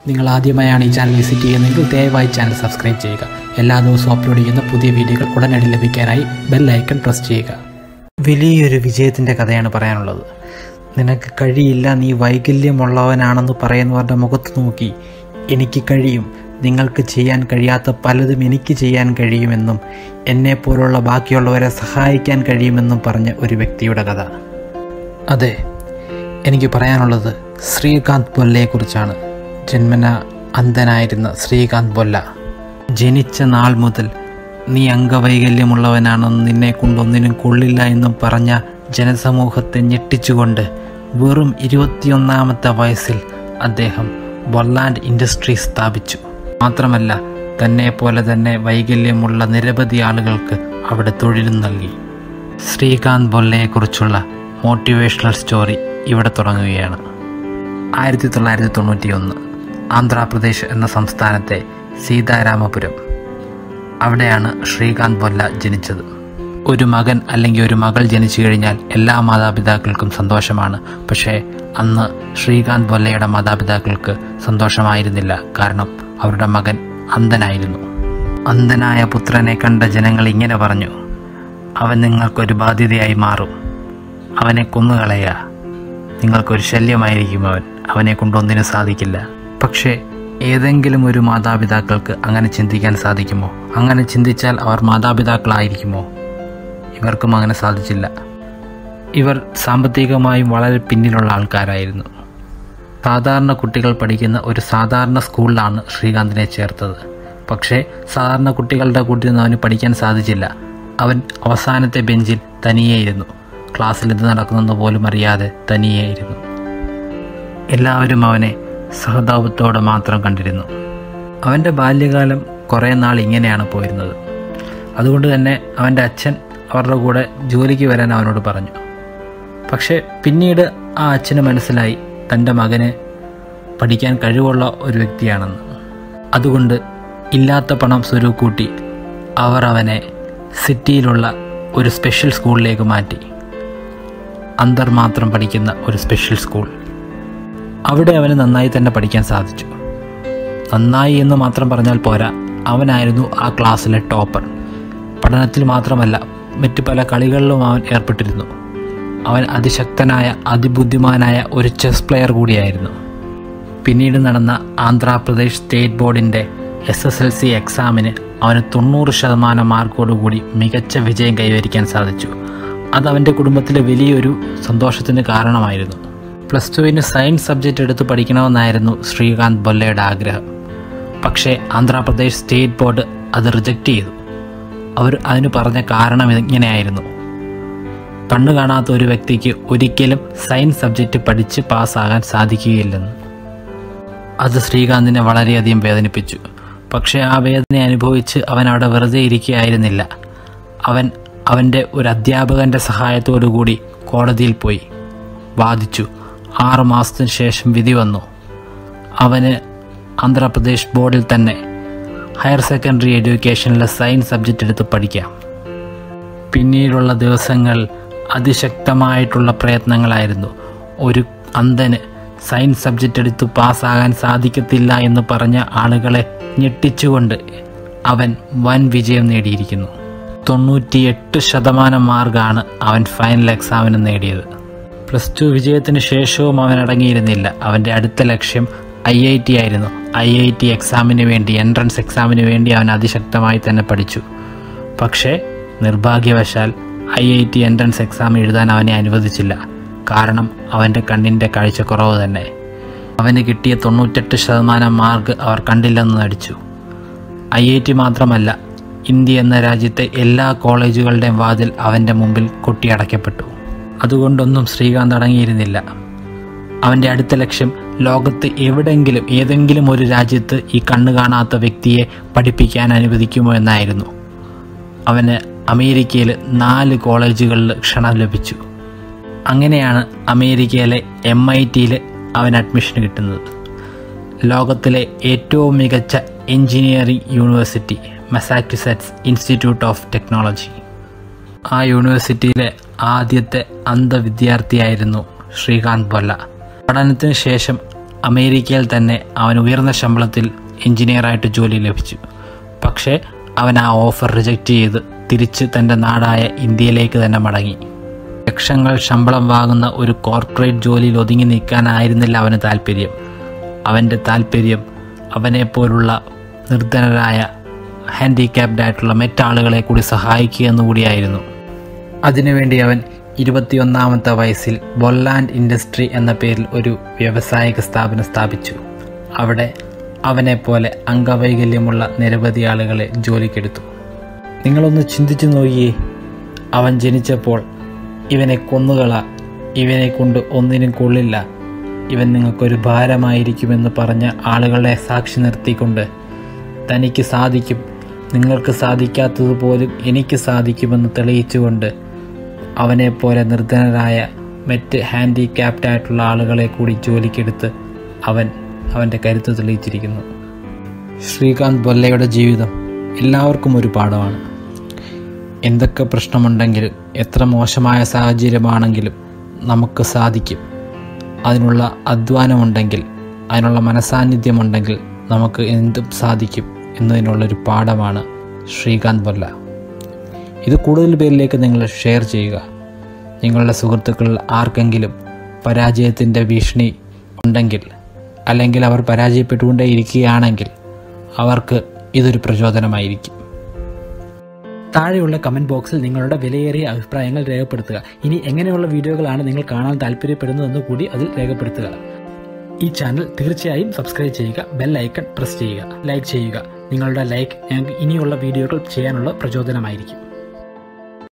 നിങ്ങൾ ആദ്യമായാണ് ഈ ചാനൽ വിസിറ്റ് ചെയ്യുന്നതെങ്കിൽ ദയവായി ചാനൽ സബ്സ്ക്രൈബ് ചെയ്യുക എല്ലാ ദിവസവും അപ്ലോഡ് ചെയ്യുന്ന പുതിയ വീഡിയോകൾ ഉടനടി ലഭിക്കാനായി ബെൽ ഐക്കൺ പ്രസ് ചെയ്യുക വലിയൊരു വിജയത്തിൻ്റെ കഥയാണ് പറയാനുള്ളത് നിനക്ക് കഴിയില്ല നീ വൈകല്യമുള്ളവനാണെന്ന് പറയുന്നവരുടെ മുഖത്ത് നോക്കി എനിക്ക് കഴിയും നിങ്ങൾക്ക് ചെയ്യാൻ കഴിയാത്ത പലതും എനിക്ക് ചെയ്യാൻ കഴിയുമെന്നും എന്നെപ്പോലുള്ള ബാക്കിയുള്ളവരെ സഹായിക്കാൻ കഴിയുമെന്നും പറഞ്ഞ ഒരു വ്യക്തിയുടെ കഥ അതെ എനിക്ക് പറയാനുള്ളത് ശ്രീകാന്ത് ബൊല്ലയെക്കുറിച്ചാണ് ജന്മന അന്ധനായിരുന്ന ശ്രീകാന്ത് ബൊല്ല ജനിച്ച നാൾ മുതൽ നീ അംഗവൈകല്യമുള്ളവനാണെന്നും നിന്നെ കൊണ്ടൊന്നിനും കൊള്ളില്ല എന്നും പറഞ്ഞ ജനസമൂഹത്തെ ഞെട്ടിച്ചുകൊണ്ട് വെറും ഇരുപത്തിയൊന്നാമത്തെ വയസ്സിൽ അദ്ദേഹം ബൊല്ലാൻഡ് ഇൻഡസ്ട്രി സ്ഥാപിച്ചു മാത്രമല്ല തന്നെ പോലെ തന്നെ വൈകല്യമുള്ള നിരവധി ആളുകൾക്ക് അവിടെ തൊഴിലും നൽകി ശ്രീകാന്ത് ബൊല്ലയെക്കുറിച്ചുള്ള മോട്ടിവേഷണൽ സ്റ്റോറി ഇവിടെ തുടങ്ങുകയാണ് ആയിരത്തി തൊള്ളായിരത്തി തൊണ്ണൂറ്റി ഒന്ന് ആന്ധ്രാപ്രദേശ് എന്ന സംസ്ഥാനത്തെ സീതാരാമപുരം അവിടെയാണ് ശ്രീകാന്ത് ബൊല്ല ജനിച്ചത് ഒരു മകൻ അല്ലെങ്കിൽ ഒരു മകൾ ജനിച്ചു കഴിഞ്ഞാൽ എല്ലാ മാതാപിതാക്കൾക്കും സന്തോഷമാണ് പക്ഷേ അന്ന് ശ്രീകാന്ത് ബൊല്ലയുടെ മാതാപിതാക്കൾക്ക് സന്തോഷമായിരുന്നില്ല കാരണം അവരുടെ മകൻ അന്ധനായിരുന്നു അന്ധനായ പുത്രനെ കണ്ട ജനങ്ങൾ ഇങ്ങനെ പറഞ്ഞു അവൻ നിങ്ങൾക്കൊരു ബാധ്യതയായി മാറും അവനെ കൊന്നുകളയുക നിങ്ങൾക്കൊരു ശല്യമായിരിക്കും അവൻ അവനെ കൊണ്ടൊന്നിനും സാധിക്കില്ല പക്ഷേ ഏതെങ്കിലും ഒരു മാതാപിതാക്കൾക്ക് അങ്ങനെ ചിന്തിക്കാൻ സാധിക്കുമോ അങ്ങനെ ചിന്തിച്ചാൽ അവർ മാതാപിതാക്കളായിരിക്കുമോ ഇവർക്കും അങ്ങനെ സാധിച്ചില്ല ഇവർ സാമ്പത്തികമായും വളരെ പിന്നിലുള്ള ആൾക്കാരായിരുന്നു സാധാരണ കുട്ടികൾ പഠിക്കുന്ന ഒരു സാധാരണ സ്കൂളിലാണ് ശ്രീകാന്തിനെ ചേർത്തത് പക്ഷേ സാധാരണ കുട്ടികളുടെ കൂട്ടിൽ നിന്ന് അവന് പഠിക്കാൻ സാധിച്ചില്ല അവൻ അവസാനത്തെ ബെഞ്ചിൽ തനിയെയിരുന്നു ക്ലാസ്സിൽ എന്ത് നടക്കുന്നെന്ന് പോലും അറിയാതെ തനിയെയിരുന്നു എല്ലാവരും അവനെ സഹതാപത്തോടെ മാത്രം കണ്ടിരുന്നു അവൻ്റെ ബാല്യകാലം കുറേ നാൾ ഇങ്ങനെയാണ് പോയിരുന്നത് അതുകൊണ്ട് തന്നെ അവൻ്റെ അച്ഛൻ അവരുടെ കൂടെ ജോലിക്ക് വരാൻ അവനോട് പറഞ്ഞു പക്ഷേ പിന്നീട് ആ അച്ഛന് മനസ്സിലായി തൻ്റെ മകന് പഠിക്കാൻ കഴിവുള്ള ഒരു വ്യക്തിയാണെന്ന് അതുകൊണ്ട് ഇല്ലാത്ത പണം സ്വരൂക്കൂട്ടി അവർ അവനെ സിറ്റിയിലുള്ള ഒരു സ്പെഷ്യൽ സ്കൂളിലേക്ക് മാറ്റി അന്തർ മാത്രം പഠിക്കുന്ന ഒരു സ്പെഷ്യൽ സ്കൂൾ അവിടെ അവന് നന്നായി തന്നെ പഠിക്കാൻ സാധിച്ചു നന്നായി എന്ന് മാത്രം പറഞ്ഞാൽ പോരാ അവനായിരുന്നു ആ ക്ലാസ്സിലെ ടോപ്പർ പഠനത്തിൽ മാത്രമല്ല മറ്റു പല കളികളിലും അവൻ ഏർപ്പെട്ടിരുന്നു അവൻ അതിശക്തനായ അതിബുദ്ധിമാനായ ഒരു ചെസ് പ്ലെയർ കൂടിയായിരുന്നു പിന്നീട് നടന്ന ആന്ധ്രാപ്രദേശ് സ്റ്റേറ്റ് ബോർഡിൻ്റെ എസ് എസ് എൽ സി എക്സാമിന് അവന് തൊണ്ണൂറ് ശതമാനം മാർക്കോടുകൂടി മികച്ച വിജയം കൈവരിക്കാൻ സാധിച്ചു അത് അവൻ്റെ കുടുംബത്തിലെ വലിയൊരു സന്തോഷത്തിന് കാരണമായിരുന്നു പ്ലസ് ടുവിന് സയൻസ് സബ്ജക്റ്റ് എടുത്ത് പഠിക്കണമെന്നായിരുന്നു ശ്രീകാന്ത് ബൊല്ലയുടെ ആഗ്രഹം പക്ഷേ ആന്ധ്രാപ്രദേശ് സ്റ്റേറ്റ് ബോർഡ് അത് റിജക്റ്റ് ചെയ്തു അവർ അതിന് പറഞ്ഞ കാരണം ഇങ്ങനെയായിരുന്നു കണ്ണു കാണാത്ത ഒരു വ്യക്തിക്ക് ഒരിക്കലും സയൻസ് സബ്ജക്റ്റ് പഠിച്ച് പാസ്സാകാൻ സാധിക്കുകയില്ലെന്ന് അത് ശ്രീകാന്തിനെ വളരെയധികം വേദനിപ്പിച്ചു പക്ഷേ ആ വേദന അനുഭവിച്ച് അവൻ അവിടെ വെറുതെ ഇരിക്കുകയായിരുന്നില്ല അവൻ അവൻ്റെ ഒരു അധ്യാപകൻ്റെ സഹായത്തോടു കൂടി കോടതിയിൽ പോയി വാദിച്ചു ആറ് മാസത്തിന് ശേഷം വിധി വന്നു അവന് ആന്ധ്രാപ്രദേശ് ബോർഡിൽ തന്നെ ഹയർ സെക്കൻഡറി എഡ്യൂക്കേഷനിലെ സയൻസ് സബ്ജക്റ്റ് എടുത്ത് പഠിക്കാം പിന്നീടുള്ള ദിവസങ്ങൾ അതിശക്തമായിട്ടുള്ള പ്രയത്നങ്ങളായിരുന്നു ഒരു അന്ധന് സയൻസ് സബ്ജക്റ്റ് എടുത്ത് പാസ്സാകാൻ സാധിക്കത്തില്ല എന്ന് പറഞ്ഞ ആളുകളെ ഞെട്ടിച്ചുകൊണ്ട് അവൻ വൻ വിജയം നേടിയിരിക്കുന്നു തൊണ്ണൂറ്റിയെട്ട് ശതമാനം മാർക്കാണ് അവൻ ഫൈനൽ എക്സാമിന് നേടിയത് പ്ലസ് ടു വിജയത്തിന് ശേഷവും അവൻ അടങ്ങിയിരുന്നില്ല അവൻ്റെ അടുത്ത ലക്ഷ്യം ഐ ഐ ടി ആയിരുന്നു ഐ ഐ ടി എക്സാമിന് വേണ്ടി എൻട്രൻസ് എക്സാമിന് വേണ്ടി അവൻ അതിശക്തമായി തന്നെ പഠിച്ചു പക്ഷേ നിർഭാഗ്യവശാൽ I I T entrance exam എഴുതാൻ അവനെ അനുവദിച്ചില്ല കാരണം അവൻ്റെ കണ്ണിൻ്റെ കാഴ്ചക്കുറവ് തന്നെ അവന് കിട്ടിയ തൊണ്ണൂറ്റെട്ട് ശതമാനം മാർക്ക് അവർ കണ്ടില്ലെന്ന് നടിച്ചു ഐ ഐ ടി മാത്രമല്ല ഇന്ത്യ എന്ന രാജ്യത്തെ എല്ലാ കോളേജുകളുടെയും വാതിൽ അവൻ്റെ മുമ്പിൽ കൊട്ടിയടയ്ക്കപ്പെട്ടു അതുകൊണ്ടൊന്നും ശ്രീകാന്ത് അടങ്ങിയിരുന്നില്ല അവൻ്റെ അടുത്ത ലക്ഷ്യം ലോകത്ത് എവിടെയെങ്കിലും ഏതെങ്കിലും ഒരു രാജ്യത്ത് ഈ കണ്ണു കാണാത്ത വ്യക്തിയെ പഠിപ്പിക്കാൻ അനുവദിക്കുമോ എന്നായിരുന്നു അവന് അമേരിക്കയിൽ നാല് കോളേജുകളിൽ ക്ഷണം ലഭിച്ചു അങ്ങനെയാണ് അമേരിക്കയിലെ എം ഐ ടിയിൽ അവൻ അഡ്മിഷൻ കിട്ടുന്നത് ലോകത്തിലെ ഏറ്റവും മികച്ച engineering university Massachusetts Institute of Technology ആ യൂണിവേഴ്സിറ്റിയിലെ ആദ്യത്തെ അന്ധവിദ്യാർത്ഥിയായിരുന്നു ശ്രീകാന്ത് ബൊല്ല പഠനത്തിന് ശേഷം അമേരിക്കയിൽ തന്നെ അവൻ ഉയർന്ന ശമ്പളത്തിൽ എഞ്ചിനീയറായിട്ട് ജോലി ലഭിച്ചു പക്ഷേ അവൻ ആ ഓഫർ റിജക്റ്റ് ചെയ്ത് തിരിച്ച് തൻ്റെ നാടായ ഇന്ത്യയിലേക്ക് തന്നെ മടങ്ങി ലക്ഷങ്ങൾ ശമ്പളം വാങ്ങുന്ന ഒരു കോർപ്പറേറ്റ് ജോലിയിൽ ഒതുങ്ങി നിൽക്കാനായിരുന്നില്ല അവന് താല്പര്യം അവൻ്റെ താല്പര്യം അവനെപ്പോലുള്ള നിർധനരായ ഹാൻഡിക്യാപ്ഡ് ആയിട്ടുള്ള മറ്റാളുകളെ കൂടി സഹായിക്കുക എന്നുകൂടിയായിരുന്നു അതിനുവേണ്ടി അവൻ ഇരുപത്തിയൊന്നാമത്തെ വയസ്സിൽ ബൊല്ലാൻഡ് ഇൻഡസ്ട്രി എന്ന പേരിൽ ഒരു വ്യാവസായിക സ്ഥാപനം സ്ഥാപിച്ചു അവിടെ അവനെപ്പോലെ അംഗവൈകല്യമുള്ള നിരവധി ആളുകളെ ജോലിക്കെടുത്തു നിങ്ങളൊന്ന് ചിന്തിച്ചു നോക്കിയേ അവൻ ജനിച്ചപ്പോൾ ഇവനെ കൊന്നുകള ഇവനെ കൊണ്ട് ഒന്നിനും കൊള്ളില്ല ഇവൻ നിങ്ങൾക്കൊരു ഭാരമായിരിക്കുമെന്ന് പറഞ്ഞ ആളുകളെ സാക്ഷി നിർത്തിക്കൊണ്ട് തനിക്ക് സാധിക്കും നിങ്ങൾക്ക് സാധിക്കാത്തതുപോലും എനിക്ക് സാധിക്കുമെന്ന് തെളിയിച്ചുകൊണ്ട് അവനെപ്പോലെ നിർധനരായ മറ്റ് ഹാൻഡിക്യാപ്ഡ് ആയിട്ടുള്ള ആളുകളെ കൂടി ജോലിക്കെടുത്ത് അവൻ അവൻ്റെ കരുത്ത് തെളിയിച്ചിരിക്കുന്നു ശ്രീകാന്ത് ബൊല്ലയുടെ ജീവിതം എല്ലാവർക്കും ഒരു പാഠമാണ് എന്തൊക്കെ പ്രശ്നമുണ്ടെങ്കിലും എത്ര മോശമായ സാഹചര്യമാണെങ്കിലും നമുക്ക് സാധിക്കും അതിനുള്ള അധ്വാനമുണ്ടെങ്കിൽ അതിനുള്ള മനസാന്നിധ്യമുണ്ടെങ്കിൽ നമുക്ക് എന്തും സാധിക്കും എന്നതിനുള്ളൊരു പാഠമാണ് ശ്രീകാന്ത് ബൊല്ല ഇത് കൂടുതൽ പേരിലേക്ക് നിങ്ങൾ ഷെയർ ചെയ്യുക നിങ്ങളുടെ സുഹൃത്തുക്കളിൽ ആർക്കെങ്കിലും പരാജയത്തിൻ്റെ ഭീഷണി ഉണ്ടെങ്കിൽ അല്ലെങ്കിൽ അവർ പരാജയപ്പെട്ടുകൊണ്ടേ ഇരിക്കുകയാണെങ്കിൽ അവർക്ക് ഇതൊരു പ്രചോദനമായിരിക്കും താഴെയുള്ള കമൻറ്റ് ബോക്സിൽ നിങ്ങളുടെ വിലയേറിയ അഭിപ്രായങ്ങൾ രേഖപ്പെടുത്തുക ഇനി എങ്ങനെയുള്ള വീഡിയോകളാണ് നിങ്ങൾ കാണാൻ താല്പര്യപ്പെടുന്നതെന്ന് കൂടി അതിൽ രേഖപ്പെടുത്തുക ഈ ചാനൽ തീർച്ചയായും സബ്സ്ക്രൈബ് ചെയ്യുക ബെൽ ഐക്കൺ പ്രസ് ചെയ്യുക ലൈക്ക് ചെയ്യുക നിങ്ങളുടെ ലൈക്ക് ഞങ്ങൾക്ക് ഇനിയുള്ള വീഡിയോകൾ ചെയ്യാനുള്ള പ്രചോദനമായിരിക്കും